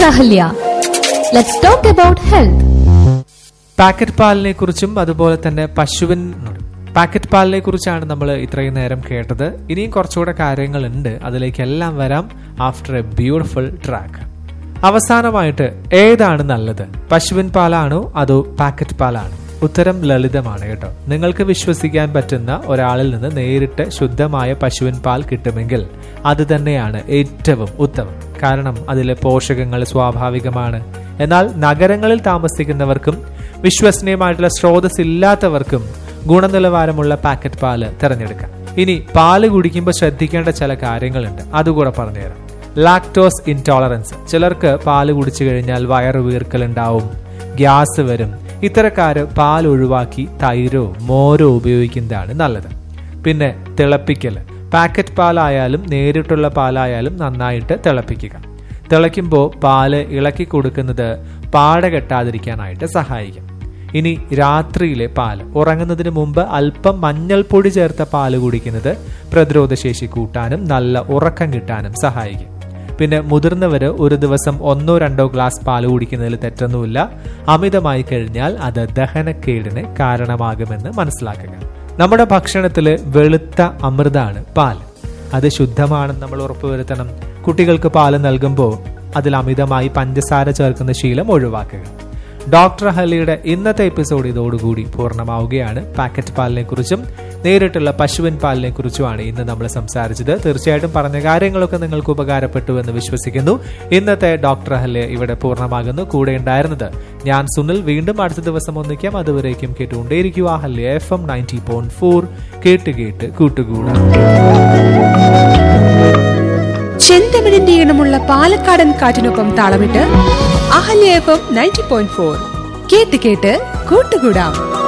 Ahalya. Let's talk about health. Packet പാലിനെ കുറിച്ചും അതുപോലെ തന്നെ പശുവിൻ പാക്കറ്റ് പാലിനെ കുറിച്ചാണ് നമ്മൾ ഇത്രയും നേരം കേട്ടത് ഇനിയും കുറച്ചുകൂടെ കാര്യങ്ങളുണ്ട് അതിലേക്കെല്ലാം വരാം ആഫ്റ്റർ എ ബ്യൂട്ടിഫുൾ ട്രാക്ക് അവസാനമായിട്ട് ഏതാണ് നല്ലത് പശുവിൻ പാലാണോ അതോ പാക്കറ്റ് പാലാണോ ഉത്തരം ലളിതമാണ് കേട്ടോ നിങ്ങൾക്ക് വിശ്വസിക്കാൻ പറ്റുന്ന ഒരാളിൽ നിന്ന് നേരിട്ട് ശുദ്ധമായ പശുവിൻ പാൽ കിട്ടുമെങ്കിൽ അത് തന്നെയാണ് ഏറ്റവും ഉത്തമം കാരണം അതിലെ പോഷകങ്ങൾ സ്വാഭാവികമാണ് എന്നാൽ നഗരങ്ങളിൽ താമസിക്കുന്നവർക്കും വിശ്വസനീയമായിട്ടുള്ള സ്രോതസ് ഇല്ലാത്തവർക്കും ഗുണനിലവാരമുള്ള പാക്കറ്റ് പാല് തിരഞ്ഞെടുക്കാം ഇനി പാല് കുടിക്കുമ്പോൾ ശ്രദ്ധിക്കേണ്ട ചില കാര്യങ്ങളുണ്ട് അതുകൂടെ പറഞ്ഞുതരാം ലാക്ടോസ് ഇൻടോളറൻസ് ചിലർക്ക് പാല് കുടിച്ചു കഴിഞ്ഞാൽ വയറ് വീർക്കലുണ്ടാവും ഗ്യാസ് വരും ഇത്തരക്കാര് പാൽ ഒഴിവാക്കി തൈരോ മോരോ ഉപയോഗിക്കുന്നതാണ് നല്ലത് പിന്നെ തിളപ്പിക്കൽ പാക്കറ്റ് പാലായാലും നേരിട്ടുള്ള പാലായാലും നന്നായിട്ട് തിളപ്പിക്കുക തിളയ്ക്കുമ്പോൾ പാല് ഇളക്കി കൊടുക്കുന്നത് പാട കെട്ടാതിരിക്കാനായിട്ട് സഹായിക്കും ഇനി രാത്രിയിലെ പാല് ഉറങ്ങുന്നതിന് മുമ്പ് അല്പം മഞ്ഞൾപ്പൊടി ചേർത്ത പാല് കുടിക്കുന്നത് പ്രതിരോധശേഷി കൂട്ടാനും നല്ല ഉറക്കം കിട്ടാനും സഹായിക്കും പിന്നെ മുതിർന്നവര് ഒരു ദിവസം ഒന്നോ രണ്ടോ ഗ്ലാസ് പാല് കുടിക്കുന്നതിൽ തെറ്റൊന്നുമില്ല അമിതമായി കഴിഞ്ഞാൽ അത് ദഹനക്കേടിന് കാരണമാകുമെന്ന് മനസ്സിലാക്കുക നമ്മുടെ ഭക്ഷണത്തിൽ വെളുത്ത അമൃതാണ് പാൽ അത് ശുദ്ധമാണെന്ന് നമ്മൾ ഉറപ്പുവരുത്തണം കുട്ടികൾക്ക് പാല് നൽകുമ്പോൾ അതിൽ അമിതമായി പഞ്ചസാര ചേർക്കുന്ന ശീലം ഒഴിവാക്കുക ഡോക്ടർ ഹലിയുടെ ഇന്നത്തെ എപ്പിസോഡ് ഇതോടുകൂടി പൂർണ്ണമാവുകയാണ് പാക്കറ്റ് പാലിനെ കുറിച്ചും നേരിട്ടുള്ള പശുവിൻ പാലിനെ കുറിച്ചുമാണ് ഇന്ന് നമ്മൾ സംസാരിച്ചത് തീർച്ചയായിട്ടും പറഞ്ഞ കാര്യങ്ങളൊക്കെ നിങ്ങൾക്ക് ഉപകാരപ്പെട്ടു എന്ന് വിശ്വസിക്കുന്നു ഇന്നത്തെ ഡോക്ടർ ഹല്ലെ ഇവിടെ പൂർണ്ണമാകുന്നു കൂടെ ഉണ്ടായിരുന്നത് ഞാൻ സുനിൽ വീണ്ടും അടുത്ത ദിവസം ഒന്നിക്കാം അതുവരേക്കും കേട്ടുകൊണ്ടേയിരിക്കുക ഹല്ലെ F M ninety point four കേട്ട് കേട്ട് കൂട്ടുകൂടാം ചെന്തമിഴിന്റെ ഈണമുള്ള പാലക്കാടൻ കാറ്റിനൊപ്പം താളമിട്ട് Ahalya F M ninety point four കേട്ട് കേട്ട് കൂട്ടുകൂടാം